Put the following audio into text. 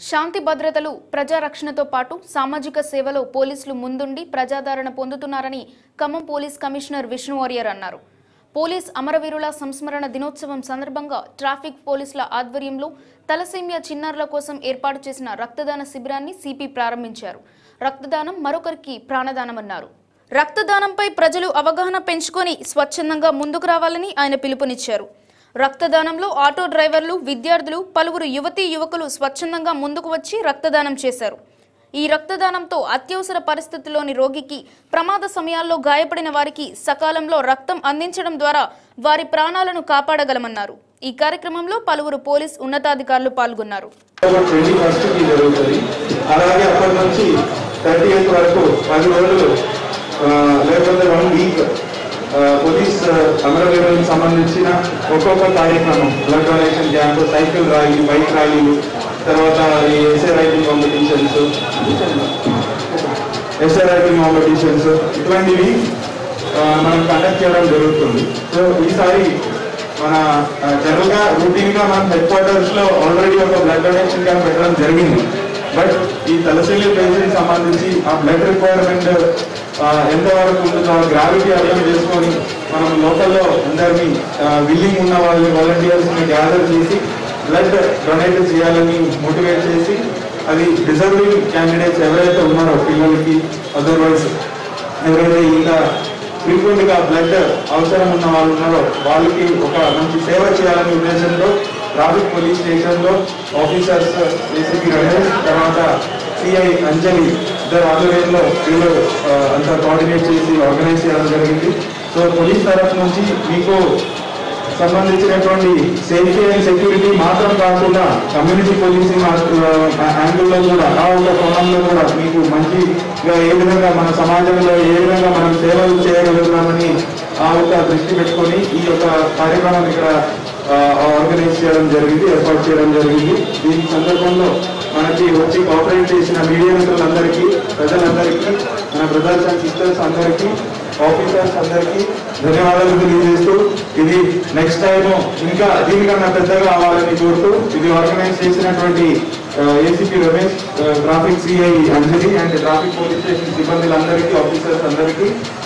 శాంతి భద్రతలు ప్రజారక్షణతో పాటు సామాజిక సేవలో పోలీసులు ముందుండి ప్రజాదరణ పొందుతున్నారని ఖమ్మం పోలీస్ కమిషనర్ విష్ణు వారియర్ అన్నారు పోలీస్ అమరవీరుల సంస్మరణ దినోత్సవం సందర్భంగా ట్రాఫిక్ పోలీసుల ఆధ్వర్యంలో తలసేమియా చిన్నారుల కోసం ఏర్పాటు చేసిన రక్తదాన శిబిరాన్ని సిపి ప్రారంభించారు రక్తదానం మరొకరికి ప్రాణదానమన్నారు రక్తదానంపై ప్రజలు అవగాహన పెంచుకొని స్వచ్ఛందంగా ముందుకు రావాలని ఆయన పిలుపునిచ్చారు రక్తదానంలో ఆటో డ్రైవర్లు విద్యార్థులు పలువురు యువతీ యువకులు స్వచ్ఛందంగా ముందుకు వచ్చి రక్తదానం చేశారు ఈ రక్తదానంతో అత్యవసర పరిస్థితుల్లోని రోగికి ప్రమాద సమయాల్లో గాయపడిన వారికి సకాలంలో రక్తం అందించడం ద్వారా వారి ప్రాణాలను కాపాడగలమన్నారు ఈ కార్యక్రమంలో పలువురు పోలీస్ ఉన్నతాధికారులు పాల్గొన్నారు ట్వంటీ ఫస్ట్ కి జరుగుతుంది అలాగే అప్పటి నుంచి థర్టీ ఎయిత్ వరకు పది రోజులు ఆ, లేకపోతే వన్ వీక్ పోలీస్ అమరవీరులకు సంబంధించిన ఒక్కొక్క కార్యక్రమం blood donation camp cycle rally bike ర్యాలీలు తర్వాత ఈ essay writing competitions essay writing competitions ఇటువంటివి ఆ, మనం కండక్ట్ చేయడం జరుగుతుంది సో ఈసారి మన జనరల్ గా రూటీన్ గా మనం హెడ్ క్వార్టర్స్ లో ఆల్రెడీ ఒక బ్లడ్ డొనేషన్ క్యాంప్ పెట్టడం జరిగింది బట్ ఈ తలసిల్లి పేషెంట్ సంబంధించి ఆ బ్లడ్ రిక్వైర్మెంట్ ఎంతవరకు ఉంటుందో ఆ గ్రావిటీ అర్థం చేసుకొని మనం లోకల్లో అందరినీ విల్లింగ్ ఉన్న వాళ్ళని వాలంటీర్స్ ని గ్యాదర్ చేసి బ్లడ్ డొనేట్ చేయాలని మోటివేట్ చేసి అది రిజర్వింగ్ క్యాండిడేట్స్ ఎవరైతే ఉన్నారో పిల్లలకి అదర్వైజ్ ఎవరైతే ఇంకా ఫ్రీక్వెంట్ గా బ్లడ్ అవసరం ఉన్న వాళ్ళు ఉన్నారో వాళ్ళకి ఒక మంచి సేవ చేయాలనే ఉద్దేశంతో ట్రాఫిక్ పోలీస్ స్టేషన్ లో ఆఫీసర్స్ ఏసీపీ రమేష్ తర్వాత సిఐ అంజలి ఇద్దరు ఆధ్వర్యంలో వీళ్ళు ఆ, అంతా కోఆర్డినేట్ చేసి ఆర్గనైజ్ చేయడం జరిగింది సో పోలీస్ తరఫు నుంచి మీకు సంబంధించినటువంటి సేఫ్టీ అండ్ సెక్యూరిటీ మాత్రం కాకుండా కమ్యూనిటీ పోలీసింగ్ యాంగిల్లో కూడా ఆ ఒక కోణంలో కూడా మీకు మంచిగా ఏ విధంగా మన సమాజంలో ఏ విధంగా మనం సేవలు చేయగలుగుతామని ఆ ఒక దృష్టి పెట్టుకొని ఈ యొక్క కార్యక్రమం ఇక్కడ ఆర్గనైజ్ చేయడం జరిగింది ఏర్పాటు చేయడం జరిగింది దీని సందర్భంలో మనకి వచ్చి కోఆపరేట్ చేసిన మీడియా మిత్రులందరికీ ప్రజలందరికీ మన బ్రదర్స్ అండ్ సిస్టర్స్ అందరికీ ఆఫీసర్స్ అందరికీ ధన్యవాదాలు తెలియజేస్తూ ఇది నెక్స్ట్ టైం ఇంకా దీనికన్నా పెద్దగా అవ్వాలని కోరుతూ ఇది ఆర్గనైజ్ చేసినటువంటి ACP Ramesh traffic CI Anjali and traffic police station సిబ్బందులందరికీ ఆఫీసర్స్ అందరికీ